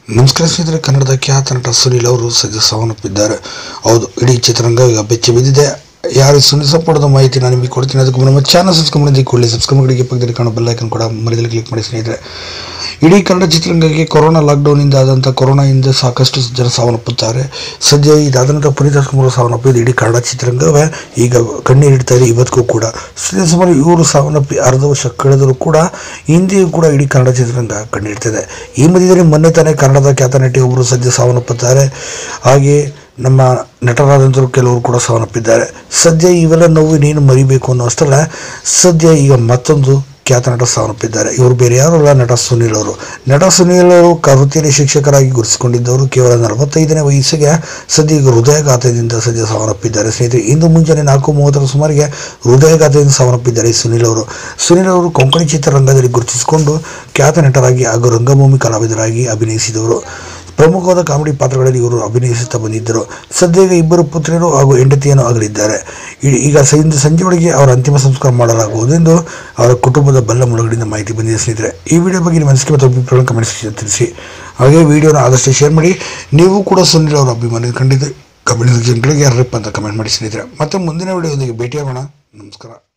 ನಮಸ್ಕಾರ ಸ್ನೇಹಿತರೆ ಕನ್ನಡದ ಖ್ಯಾತ ನಟ ಸುನಿಲ್ ಅವರು ಸದ್ಯ ಸಾವನ್ನಪ್ಪಿದ್ದಾರೆ ಹೌದು ಇಡೀ ಚಿತ್ರರಂಗ ಈಗ ಬೆಚ್ಚಿ ಬಿದ್ದಿದೆ ಯಾರು ಸುನಿಲ್ ಸಪೋರ್ಟದ ಮಾಹಿತಿ ನಾನು ನಿಮಗೆ ಕೊಡ್ತೀನಿ ಅದಕ್ಕೂ ಮುನ್ನ ನಮ್ಮ ಚಾನಲ್ ಸಬ್ಸ್ಕ್ರೈಬ್ ಮಾಡಿ ಕೂಡಲೇ ಸಬ್ಸ್ಕ್ರೈಬ್ ಮಾಡಿ ಪಕ್ಕದಲ್ಲಿ ಕಾಣೋ ಬೆಲ್ ಐಕನ್ ಕೂಡ ಮರದಲ್ಲಿ ಕ್ಲಿಕ್ ಮಾಡಿ ಸ್ನೇಹಿತರೆ ಇಡೀ ಕನ್ನಡ ಚಿತ್ರರಂಗಕ್ಕೆ ಕೊರೋನಾ ಲಾಕ್ಡೌನಿಂದ ಆದಂಥ ಕೊರೋನಾದಿಂದ ಸಾಕಷ್ಟು ಜನ ಸಾವನ್ನಪ್ಪುತ್ತಾರೆ ಸದ್ಯ ಇದಾದ ನಂತರ ಪುನೀತ್ ರಾಜ್ಕುಮಾರ್ ಸಾವನ್ನಪ್ಪಿದ್ದು ಇಡೀ ಕನ್ನಡ ಚಿತ್ರರಂಗವೇ ಈಗ ಕಣ್ಣೀರಿಡ್ತಾ ಇದೆ ಇವತ್ತಿಗೂ ಕೂಡ ಸದ್ಯ ಸುಮಾರು ಇವರು ಸಾವನ್ನಪ್ಪಿ ಅರ್ಧ ವರ್ಷ ಕಳೆದರೂ ಕೂಡ ಇಂದಿಯೂ ಕೂಡ ಇಡೀ ಕನ್ನಡ ಚಿತ್ರರಂಗ ಕಣ್ಣೀಡ್ತಿದೆ ಈ ಮಧ್ಯದಲ್ಲಿ ಮೊನ್ನೆ ತಾನೇ ಕನ್ನಡದ ಖ್ಯಾತ ನಟಿ ಒಬ್ಬರು ಸದ್ಯ ಸಾವನ್ನಪ್ಪುತ್ತಾರೆ ಹಾಗೆ ನಮ್ಮ ನಟರಾದಂಥರು ಕೆಲವರು ಕೂಡ ಸಾವನ್ನಪ್ಪಿದ್ದಾರೆ ಸದ್ಯ ಇವೆಲ್ಲ ನೋವು ಇನ್ನೇನು ಮರಿಬೇಕು ಅನ್ನೋ ಅಷ್ಟಲ್ಲ ಸದ್ಯ ಈಗ ಮತ್ತೊಂದು ಖ್ಯಾತ ನಟ ಸಾವನ್ನಪ್ಪಿದ್ದಾರೆ ಇವರು ಬೇರೆ ಯಾರು ಅಲ್ಲ ನಟ ಸುನೀಲ್ ಅವರು ನಟ ಸುನೀಲ್ ಅವರು ಕ- ವೃತ್ತಿಯಲ್ಲಿ ಶಿಕ್ಷಕರಾಗಿ ಗುರುತಿಸಿಕೊಂಡಿದ್ದವರು ಕೇವಲ ನಲವತ್ತೈದನೇ ವಯಸ್ಸಿಗೆ ಸದ್ಯ ಈಗ ಹೃದಯಾಘಾತದಿಂದ ಸದ್ಯ ಸಾವನ್ನಪ್ಪಿದ್ದಾರೆ ಸ್ನೇಹಿತರೆ ಇಂದು ಮುಂಜಾನೆ ನಾಲ್ಕು ಮೂವತ್ತರ ಸುಮಾರಿಗೆ ಹೃದಯಾಘಾತದಿಂದ ಸಾವನ್ನಪ್ಪಿದ್ದಾರೆ ಈ ಸುನೀಲ್ ಅವರು ಸುನೀಲ್ ಅವರು ಕೊಂಕಣಿ ಚಿತ್ರರಂಗದಲ್ಲಿ ಗುರುತಿಸಿಕೊಂಡು ಖ್ಯಾತ ನಟರಾಗಿ ಹಾಗೂ ರಂಗಭೂಮಿ ಕಲಾವಿದರಾಗಿ ಅಭಿನಯಿಸಿದವರು ಪ್ರಮುಖವಾದ ಕಾಮಿಡಿ ಪಾತ್ರಗಳಲ್ಲಿ ಇವರು ಅಭಿನಯಿಸುತ್ತಾ ಬಂದಿದ್ದರು ಸದ್ಯ ಈಗ ಇಬ್ಬರು ಪುತ್ರಿಯರು ಹಾಗೂ ಹೆಂಡತಿಯನ್ನು ಆಗಲಿದ್ದಾರೆ ಈ- ಈಗ ಸ- ಇಂದು ಸಂಜೆಯೊಳಗೆ ಅವರ ಅಂತಿಮ ಸಂಸ್ಕಾರ ಮಾಡಲಾಗುವುದು ಎಂದು ಅವರ ಕುಟುಂಬದ ಬಲ್ಲ ಮೂಲಗಳಿಂದ ಮಾಹಿತಿ ಬಂದಿದೆ ಸ್ನೇಹಿತರೆ ಈ ವಿಡಿಯೋ ಬಗ್ಗೆ ನಿಮ್ಮ ಅನಿಸಿಕೆ ಮತ್ತು ಅಭಿಪ್ರಾಯ ಕಮೆಂಟ್ ಸೆಕ್ಷನ್ ತಿಳಿಸಿ ಹಾಗೆ ವಿಡಿಯೋನ ಆದಷ್ಟು ಶೇರ್ ಮಾಡಿ ನೀವು ಕೂಡ ಸುನಿಲ್ ಅವರ ಅಭಿಮಾನಿ ಖಂಡಿತ ಕಮೆಂಟ್ ಸೆಕ್ಷನ್ಗಳಿಗೆ ಯಾರಪ್ಪ ಅಂತ ಕಮೆಂಟ್ ಮಾಡಿ ಸ್ನೇಹಿತರೆ ಮತ್ತೆ ಮುಂದಿನ ವಿಡಿಯೋದೊಂದಿಗೆ ಭೇಟಿಯಾಗೋಣ ನಮಸ್ಕಾರ